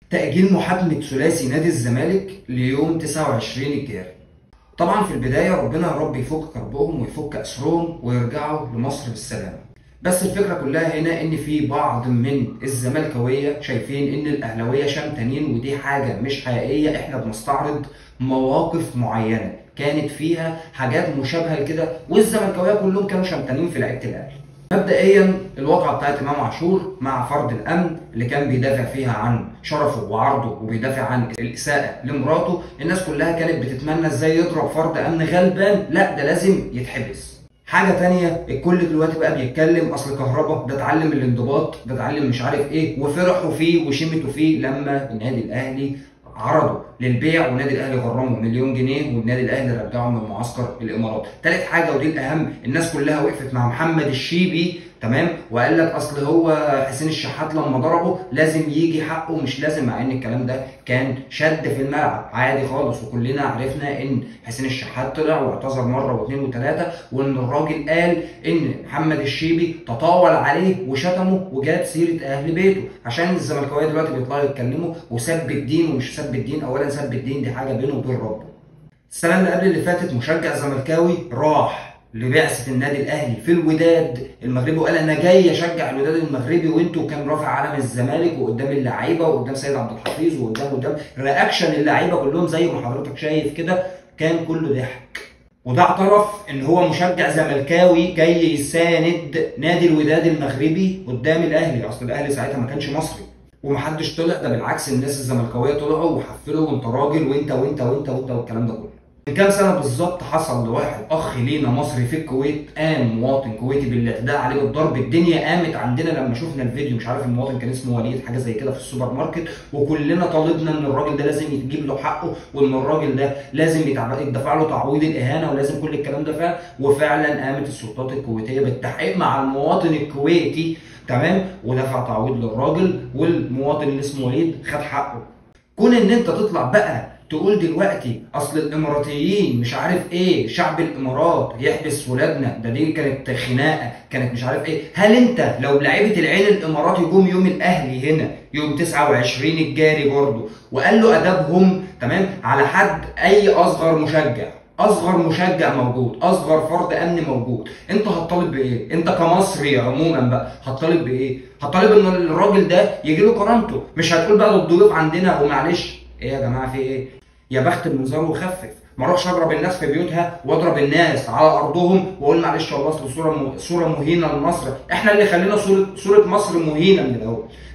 تأجيل محاكمة ثلاثي نادي الزمالك ليوم 29 الجاري. طبعا في البداية ربنا يا رب يفك كربهم ويفك أسرهم ويرجعوا لمصر بالسلامة. بس الفكرة كلها هنا إن في بعض من الزملكاوية شايفين إن الأهلاوية شمتانين ودي حاجة مش حقيقية إحنا بنستعرض مواقف معينة كانت فيها حاجات مشابهة لكده والزملكاوية كلهم كانوا شمتانين في لعيبة الأهلي. مبدئيا الواقعة بتاعت امام عاشور مع فرد الامن اللي كان بيدافع فيها عن شرفه وعرضه وبيدافع عن الاساءه لمراته الناس كلها كانت بتتمنى ازاي يضرب فرد امن غلبان لا ده لازم يتحبس حاجه تانية الكل دلوقتي بقى بيتكلم اصل كهربا ده اتعلم الانضباط ده اتعلم مش عارف ايه وفرحوا فيه وشمتوا فيه لما النادي الاهلي عرضوا للبيع والنادي الاهلي غرمه مليون جنيه والنادي الاهلي رجعه من معسكر الامارات. ثالث حاجه ودي الاهم الناس كلها وقفت مع محمد الشيبي تمام وقال لك اصل هو حسين الشحات لما ضربه لازم يجي حقه مش لازم مع ان الكلام ده كان شد في الملعب عادي خالص وكلنا عرفنا ان حسين الشحات طلع واعتذر مره واثنين وثلاثه وان الراجل قال ان محمد الشيبي تطاول عليه وشتمه وجاب سيره اهل بيته عشان الزملكاويه دلوقتي بيطلعوا يتكلموا وسب الدين ومش سب الدين اولا سب الدين دي حاجه بينه وبين ربه السنه اللي قبل اللي فاتت مشجع زملكاوي راح لبعثه النادي الاهلي في الوداد المغربي وقال انا جاي اشجع الوداد المغربي وانتوا كان رافع علم الزمالك وقدام اللعيبه وقدام سيد عبد الحفيظ وقدام قدام رياكشن اللعيبه كلهم زي ما حضرتك شايف كده كان كله ضحك وده اعترف ان هو مشجع زملكاوي جاي يساند نادي الوداد المغربي قدام الاهلي اصل الاهلي ساعتها ما كانش مصري ومحدش طلع ده بالعكس الناس الزملكاويه طلعوا وحفلوا وانت راجل وانت وانت وانت وانت والكلام ده كله من كام سنه بالظبط حصل لواحد اخ لينا مصري في الكويت قام مواطن كويتي بالاعتداء عليه بالضرب الدنيا قامت عندنا لما شفنا الفيديو مش عارف المواطن كان اسمه وليد حاجه زي كده في السوبر ماركت وكلنا طالبنا ان الراجل ده لازم يتجيب له حقه وان الراجل ده لازم يدفع له تعويض الاهانه ولازم كل الكلام ده فعلا وفعلا قامت السلطات الكويتيه بالتحقيق مع المواطن الكويتي تمام ودفع تعويض للراجل والمواطن اللي اسمه وليد خد حقه كون ان انت تطلع بقى تقول دلوقتي اصل الاماراتيين مش عارف ايه شعب الامارات يحبس ولادنا ده دي كانت خناقه كانت مش عارف ايه هل انت لو لعيبه العين الاماراتي جم يوم الاهلي هنا يوم 29 الجاري برضه وقال له ادابهم تمام على حد اي اصغر مشجع اصغر مشجع موجود اصغر فرد امن موجود انت هتطالب بايه انت كمصري عموما بقى هتطالب بايه هتطالب ان الراجل ده يجي له كرامته مش هتقول بقى الضيوف عندنا ومعلش ايه يا جماعه في ايه يا بخت النظام وخفف ما اروحش اضرب الناس في بيوتها واضرب الناس على ارضهم واقول معلش والله اصل صوره م... صوره مهينه لمصر احنا اللي خلينا صوره صوره مصر مهينه من الاول